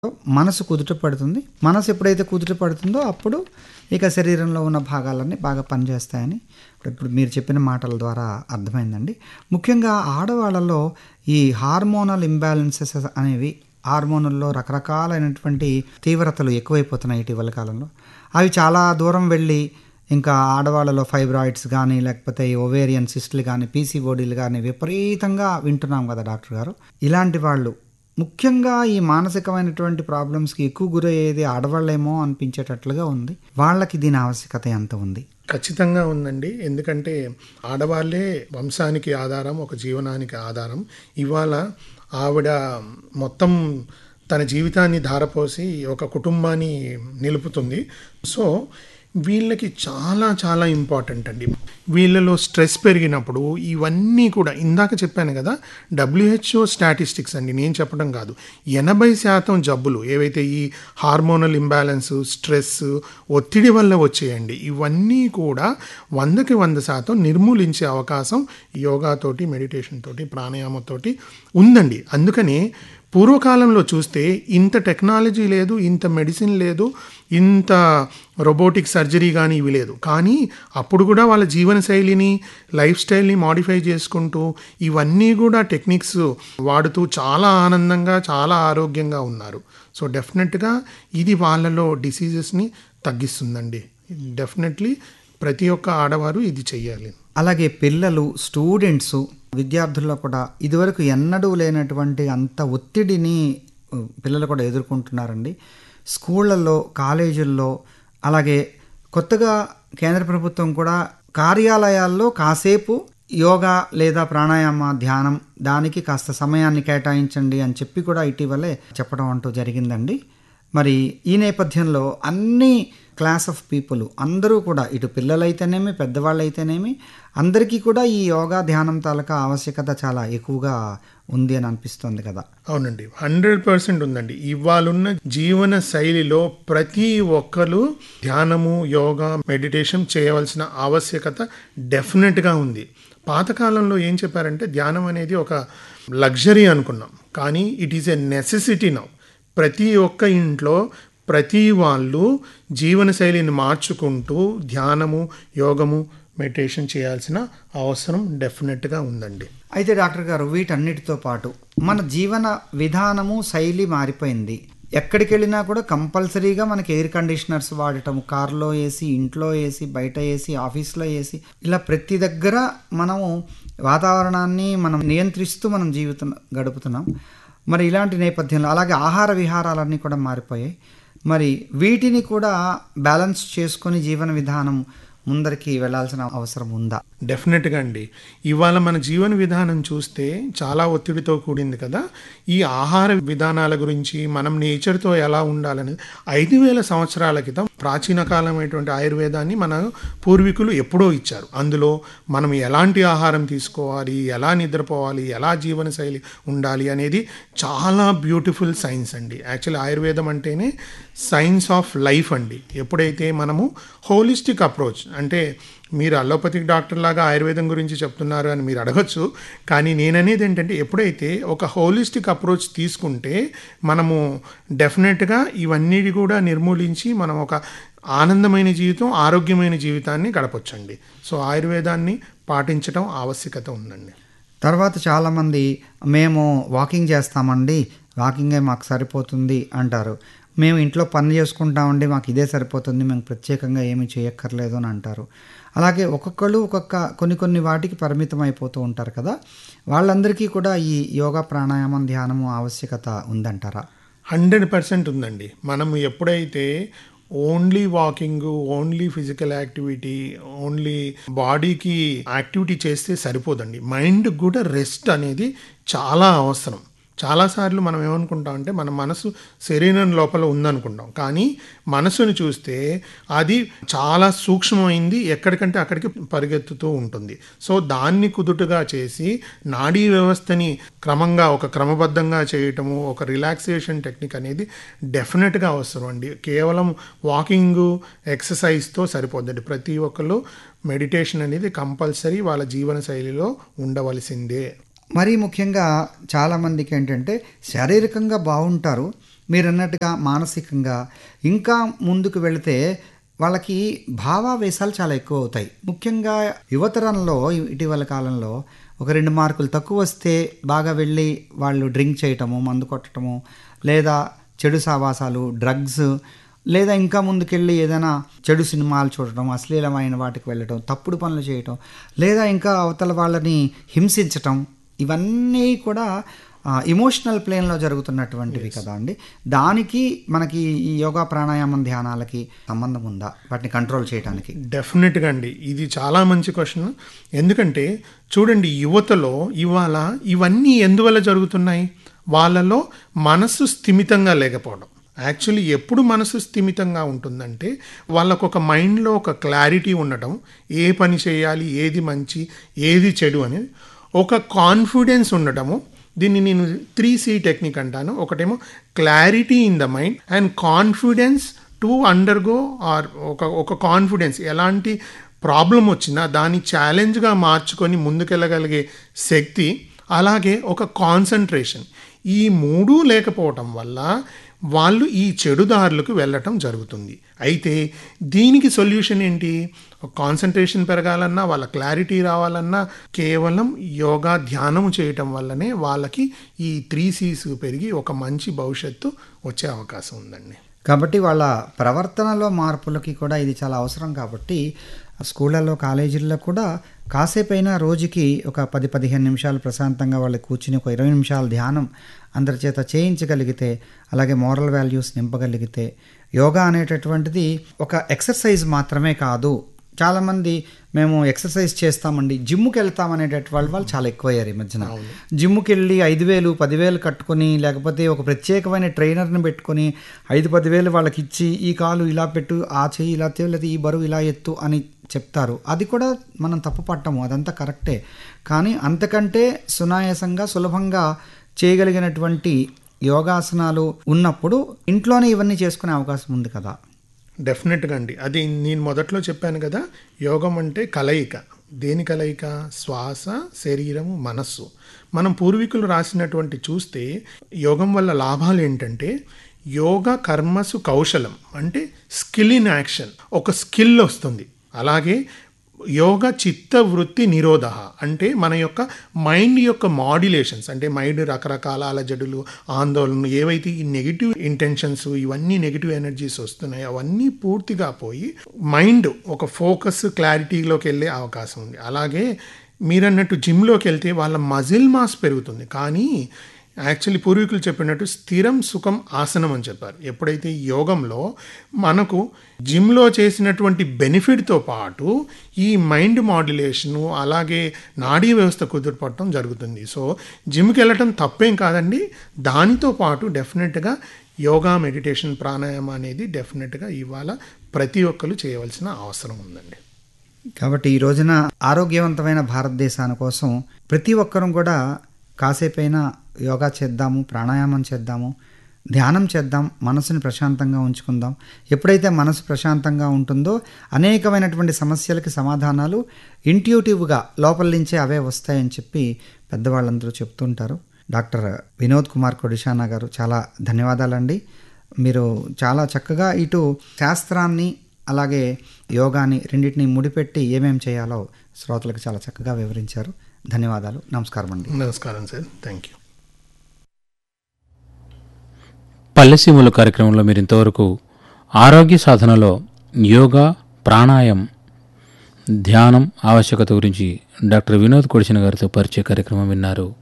మనసు కుదుట పడుతుంది మనసు ఎప్పుడైతే కుదుట పడుతుందో అప్పుడు ఇక శరీరంలో ఉన్న భాగాలన్నీ బాగా పనిచేస్తాయని ఇప్పుడు మీరు చెప్పిన మాటల ద్వారా అర్థమైందండి ముఖ్యంగా ఆడవాళ్ళలో ఈ హార్మోనల్ ఇంబ్యాలెన్సెస్ అనేవి హార్మోనుల్లో రకరకాలైనటువంటి తీవ్రతలు ఎక్కువైపోతున్నాయి ఇటీవల కాలంలో అవి చాలా దూరం వెళ్ళి ఇంకా ఆడవాళ్ళలో ఫైబ్రాయిడ్స్ కానీ లేకపోతే ఈ ఓవేరియన్ సిస్టులు కానీ పీసీఓడీలు కానీ విపరీతంగా వింటున్నాం కదా డాక్టర్ గారు ఇలాంటి వాళ్ళు ముఖ్యంగా ఈ మానసికమైనటువంటి ప్రాబ్లమ్స్కి ఎక్కువ గురయ్యేది ఆడవాళ్ళేమో అనిపించేటట్లుగా ఉంది వాళ్ళకి దీని ఆవశ్యకత ఎంత ఉంది ఖచ్చితంగా ఉందండి ఎందుకంటే ఆడవాళ్ళే వంశానికి ఆధారం ఒక జీవనానికి ఆధారం ఇవాళ ఆవిడ మొత్తం తన జీవితాన్ని ధారపోసి ఒక కుటుంబాన్ని నిలుపుతుంది సో వీళ్ళకి చాలా చాలా ఇంపార్టెంట్ అండి వీళ్ళలో స్ట్రెస్ పెరిగినప్పుడు ఇవన్నీ కూడా ఇందాక చెప్పాను కదా డబ్ల్యూహెచ్ఓ స్టాటిస్టిక్స్ అండి నేను చెప్పడం కాదు ఎనభై శాతం జబ్బులు ఏవైతే ఈ హార్మోనల్ ఇంబ్యాలెన్స్ స్ట్రెస్ ఒత్తిడి వల్ల వచ్చేయండి ఇవన్నీ కూడా వందకి వంద శాతం నిర్మూలించే అవకాశం యోగాతోటి మెడిటేషన్ తోటి ప్రాణాయామతోటి ఉందండి అందుకని పూర్వకాలంలో చూస్తే ఇంత టెక్నాలజీ లేదు ఇంత మెడిసిన్ లేదు ఇంత రోబోటిక్ సర్జరీ కానీ ఇవి లేదు కానీ అప్పుడు కూడా వాళ్ళ జీవన శైలిని లైఫ్ స్టైల్ని మాడిఫై చేసుకుంటూ ఇవన్నీ కూడా టెక్నిక్స్ వాడుతూ చాలా ఆనందంగా చాలా ఆరోగ్యంగా ఉన్నారు సో డెఫినెట్గా ఇది వాళ్ళలో డిసీజెస్ని తగ్గిస్తుందండి డెఫినెట్లీ ప్రతి ఒక్క ఆడవారు ఇది చెయ్యాలి అలాగే పిల్లలు స్టూడెంట్స్ విద్యార్థుల్లో కూడా ఇదివరకు ఎన్నడూ లేనటువంటి అంత ఒత్తిడిని ఉ, పిల్లలు కూడా ఎదుర్కొంటున్నారండి స్కూళ్ళల్లో కాలేజీల్లో అలాగే కొత్తగా కేంద్ర ప్రభుత్వం కూడా కార్యాలయాల్లో కాసేపు యోగా లేదా ప్రాణాయామ ధ్యానం దానికి కాస్త సమయాన్ని కేటాయించండి అని చెప్పి కూడా ఇటీవలే చెప్పడం అంటూ జరిగిందండి మరి ఈ నేపథ్యంలో అన్ని క్లాస్ ఆఫ్ పీపుల్ అందరూ కూడా ఇటు పిల్లలైతేనేమి పెద్దవాళ్ళు అయితేనేమి అందరికీ కూడా ఈ యోగా ధ్యానం తాలూకా ఆవశ్యకత చాలా ఎక్కువగా ఉంది అని అనిపిస్తుంది కదా అవునండి హండ్రెడ్ పర్సెంట్ ఉందండి ఇవాళున్న జీవన శైలిలో ప్రతి ఒక్కరు ధ్యానము యోగా మెడిటేషన్ చేయవలసిన ఆవశ్యకత డెఫినెట్గా ఉంది పాతకాలంలో ఏం చెప్పారంటే ధ్యానం అనేది ఒక లగ్జరీ అనుకున్నాం కానీ it is a necessity now ప్రతి ఒక్క ఇంట్లో ప్రతి వాళ్ళు జీవనశైలిని మార్చుకుంటూ ధ్యానము యోగము మెడిటేషన్ చేయాల్సిన అవసరం డెఫినెట్గా ఉందండి అయితే డాక్టర్ గారు వీటన్నిటితో పాటు మన జీవన విధానము శైలి మారిపోయింది ఎక్కడికి వెళ్ళినా కూడా కంపల్సరీగా మనకి ఎయిర్ కండిషనర్స్ వాడటం కార్లో ఏసీ ఇంట్లో ఏసీ బయట ఏసీ ఆఫీస్లో ఏసీ ఇలా ప్రతి దగ్గర మనము వాతావరణాన్ని మనం నియంత్రిస్తూ మనం జీవితం గడుపుతున్నాం మరి ఇలాంటి నేపథ్యంలో అలాగే ఆహార విహారాలన్నీ కూడా మారిపోయాయి మరి వీటిని కూడా బ్యాలెన్స్ చేసుకొని జీవన విధానం ముందరికి వెళ్ళాల్సిన అవసరం ఉందా డెఫినెట్గా అండి ఇవాళ మన జీవన విధానం చూస్తే చాలా ఒత్తిడితో కూడింది కదా ఈ ఆహార విధానాల గురించి మనం నేచర్తో ఎలా ఉండాలని ఐదు వేల సంవత్సరాల క్రితం ప్రాచీన కాలమైనటువంటి ఆయుర్వేదాన్ని మన పూర్వీకులు ఎప్పుడో ఇచ్చారు అందులో మనం ఎలాంటి ఆహారం తీసుకోవాలి ఎలా నిద్రపోవాలి ఎలా జీవనశైలి ఉండాలి అనేది చాలా బ్యూటిఫుల్ సైన్స్ అండి యాక్చువల్లీ ఆయుర్వేదం అంటేనే సైన్స్ ఆఫ్ లైఫ్ అండి ఎప్పుడైతే మనము హోలిస్టిక్ అప్రోచ్ అంటే మీరు అలోపతిక్ డాక్టర్ లాగా ఆయుర్వేదం గురించి చెప్తున్నారు అని మీరు అడగచ్చు కానీ నేననేది ఏంటంటే ఎప్పుడైతే ఒక హోలిస్టిక్ అప్రోచ్ తీసుకుంటే మనము డెఫినెట్గా ఇవన్నీ కూడా నిర్మూలించి మనం ఒక ఆనందమైన జీవితం ఆరోగ్యమైన జీవితాన్ని గడపొచ్చండి సో ఆయుర్వేదాన్ని పాటించడం ఆవశ్యకత ఉందండి తర్వాత చాలామంది మేము వాకింగ్ చేస్తామండి వాకింగే మాకు సరిపోతుంది అంటారు మేము ఇంట్లో పని చేసుకుంటామండి మాకు ఇదే సరిపోతుంది మేము ప్రత్యేకంగా ఏమీ చేయక్కర్లేదు అని అంటారు అలాగే ఒక్కొక్కళ్ళు ఒక్కొక్క కొన్ని కొన్ని వాటికి పరిమితం అయిపోతూ ఉంటారు కదా వాళ్ళందరికీ కూడా ఈ యోగా ప్రాణాయామం ధ్యానము ఆవశ్యకత ఉందంటారా హండ్రెడ్ పర్సెంట్ ఉందండి మనం ఎప్పుడైతే only walking only physical activity only బాడీకి యాక్టివిటీ చేస్తే సరిపోదండి మైండ్ కూడా రెస్ట్ అనేది చాలా అవసరం చాలాసార్లు మనం ఏమనుకుంటాం అంటే మన మనసు శరీరం లోపల ఉందనుకుంటాం కానీ మనసుని చూస్తే అది చాలా సూక్ష్మమైంది ఎక్కడికంటే అక్కడికి పరిగెత్తుతూ ఉంటుంది సో దాన్ని కుదుటుగా చేసి నాడీ వ్యవస్థని క్రమంగా ఒక క్రమబద్ధంగా చేయటము ఒక రిలాక్సేషన్ టెక్నిక్ అనేది డెఫినెట్గా అవసరం అండి కేవలం వాకింగ్ ఎక్సర్సైజ్తో సరిపోద్దండి ప్రతి ఒక్కరు మెడిటేషన్ అనేది కంపల్సరీ వాళ్ళ జీవన శైలిలో ఉండవలసిందే మరీ ముఖ్యంగా చాలామందికి ఏంటంటే శారీరకంగా బాగుంటారు మీరు అన్నట్టుగా మానసికంగా ఇంకా ముందుకు వెళితే వాళ్ళకి భావావేశాలు చాలా ఎక్కువ అవుతాయి ముఖ్యంగా యువతరంలో ఇటీవల కాలంలో ఒక రెండు మార్కులు తక్కువ వస్తే బాగా వెళ్ళి వాళ్ళు డ్రింక్ చేయటము మందు కొట్టడము లేదా చెడు సావాసాలు డ్రగ్స్ లేదా ఇంకా ముందుకెళ్ళి ఏదైనా చెడు సినిమాలు చూడటం అశ్లీలమైన వాటికి వెళ్ళటం తప్పుడు పనులు చేయటం లేదా ఇంకా అవతల వాళ్ళని హింసించటం ఇవన్నీ కూడా ఇమోషనల్ ప్లేన్లో జరుగుతున్నటువంటివి కదా అండి దానికి మనకి ఈ యోగా ప్రాణాయామం ధ్యానాలకి సంబంధం ఉందా వాటిని కంట్రోల్ చేయడానికి డెఫినెట్గా అండి ఇది చాలా మంచి క్వశ్చన్ ఎందుకంటే చూడండి యువతలో ఇవాళ ఇవన్నీ ఎందువల్ల జరుగుతున్నాయి వాళ్ళలో మనసు స్థిమితంగా లేకపోవడం యాక్చువల్లీ ఎప్పుడు మనసు స్థిమితంగా ఉంటుందంటే వాళ్ళకు ఒక మైండ్లో ఒక క్లారిటీ ఉండటం ఏ పని చేయాలి ఏది మంచి ఏది చెడు అని ఒక కాన్ఫిడెన్స్ ఉండటము దీన్ని నేను త్రీ సి టెక్నిక్ అంటాను ఒకటేమో clarity in the mind and confidence to undergo or ఒక ఒక కాన్ఫిడెన్స్ ఎలాంటి ప్రాబ్లం వచ్చినా దాన్ని ఛాలెంజ్గా మార్చుకొని ముందుకెళ్ళగలిగే శక్తి అలాగే ఒక కాన్సన్ట్రేషన్ ఈ మూడు లేకపోవటం వల్ల వాళ్ళు ఈ చెడుదారులకు వెళ్ళటం జరుగుతుంది అయితే దీనికి సొల్యూషన్ ఏంటి కాన్సన్ట్రేషన్ పెరగాలన్నా వాళ్ళ క్లారిటీ రావాలన్నా కేవలం యోగా ధ్యానం చేయటం వల్లనే వాళ్ళకి ఈ త్రీ సీస్ పెరిగి ఒక మంచి భవిష్యత్తు వచ్చే అవకాశం ఉందండి కాబట్టి వాళ్ళ ప్రవర్తనలో మార్పులకి కూడా ఇది చాలా అవసరం కాబట్టి స్కూళ్ళల్లో కాలేజీల్లో కూడా కాసేపైనా రోజుకి ఒక పది పదిహేను నిమిషాలు ప్రశాంతంగా వాళ్ళు కూర్చుని ఒక ఇరవై నిమిషాల ధ్యానం అందరి చేత చేయించగలిగితే అలాగే మోరల్ వాల్యూస్ నింపగలిగితే యోగా అనేటటువంటిది ఒక ఎక్సర్సైజ్ మాత్రమే కాదు చాలామంది మేము ఎక్సర్సైజ్ చేస్తామండి జిమ్కి వెళ్తాం అనేటటువంటి వాళ్ళు చాలా ఎక్కువయ్యారు ఈ మధ్యన జిమ్కి వెళ్ళి ఐదు వేలు పదివేలు కట్టుకొని లేకపోతే ఒక ప్రత్యేకమైన ట్రైనర్ని పెట్టుకొని ఐదు పదివేలు వాళ్ళకి ఇచ్చి ఈ కాలు ఇలా పెట్టు ఆ చెయ్యి ఇలా తేవు లేదా ఈ బరువు ఇలా ఎత్తు అని చెప్తారు అది కూడా మనం తప్పు పట్టము అదంతా కరెక్టే కానీ అంతకంటే సునాయాసంగా సులభంగా చేయగలిగినటువంటి యోగాసనాలు ఉన్నప్పుడు ఇంట్లోనే ఇవన్నీ చేసుకునే అవకాశం ఉంది కదా డెఫినెట్గా అండి అది నేను మొదట్లో చెప్పాను కదా యోగం అంటే కలయిక దేని కలయిక శ్వాస శరీరము మనస్సు మనం పూర్వీకులు రాసినటువంటి చూస్తే యోగం వల్ల లాభాలు ఏంటంటే యోగ కర్మసు కౌశలం అంటే స్కిల్ ఇన్ యాక్షన్ ఒక స్కిల్ వస్తుంది అలాగే యోగ చిత్త వృత్తి నిరోధ అంటే మన యొక్క మైండ్ యొక్క మాడ్యులేషన్స్ అంటే మైండ్ రకరకాల అలజడులు ఆందోళనలు ఏవైతే ఈ నెగిటివ్ ఇంటెన్షన్స్ ఇవన్నీ నెగిటివ్ ఎనర్జీస్ వస్తున్నాయి అవన్నీ పూర్తిగా పోయి మైండ్ ఒక ఫోకస్ క్లారిటీలోకి వెళ్ళే అవకాశం ఉంది అలాగే మీరన్నట్టు జిమ్లోకి వెళ్తే వాళ్ళ మజిల్ మాస్ పెరుగుతుంది కానీ యాక్చువల్లీ పూర్వీకులు చెప్పినట్టు స్థిరం సుఖం ఆసనం అని చెప్పారు ఎప్పుడైతే ఈ యోగంలో మనకు జిమ్లో చేసినటువంటి బెనిఫిట్తో పాటు ఈ మైండ్ మాడ్యులేషను అలాగే నాడీ వ్యవస్థ కుదురుపడటం జరుగుతుంది సో జిమ్కి వెళ్ళటం తప్పేం కాదండి దానితో పాటు డెఫినెట్గా యోగా మెడిటేషన్ ప్రాణాయామం అనేది డెఫినెట్గా ఇవాళ ప్రతి ఒక్కరు చేయవలసిన అవసరం ఉందండి కాబట్టి ఈ రోజున ఆరోగ్యవంతమైన భారతదేశాని కోసం ప్రతి ఒక్కరూ కూడా కాసేపైనా యోగా చేద్దాము ప్రాణాయామం చేద్దాము ధ్యానం చేద్దాం మనసుని ప్రశాంతంగా ఉంచుకుందాం ఎప్పుడైతే మనసు ప్రశాంతంగా ఉంటుందో అనేకమైనటువంటి సమస్యలకి సమాధానాలు ఇంట్యూటివ్గా లోపల నుంచే అవే వస్తాయని చెప్పి పెద్దవాళ్ళందరూ చెప్తుంటారు డాక్టర్ వినోద్ కుమార్ కొడిషానా గారు చాలా ధన్యవాదాలండి మీరు చాలా చక్కగా ఇటు శాస్త్రాన్ని అలాగే యోగాని రెండింటిని ముడిపెట్టి ఏమేం చేయాలో శ్రోతలకు చాలా చక్కగా వివరించారు ధన్యవాదాలు నమస్కారం అండి నమస్కారం సార్ థ్యాంక్ యూ పల్లెసీములు కార్యక్రమంలో మీరు ఇంతవరకు ఆరోగ్య సాధనలో యోగా ప్రాణాయం ధ్యానం ఆవశ్యకత గురించి డాక్టర్ వినోద్ కొడిచిన గారితో పరిచయ కార్యక్రమం విన్నారు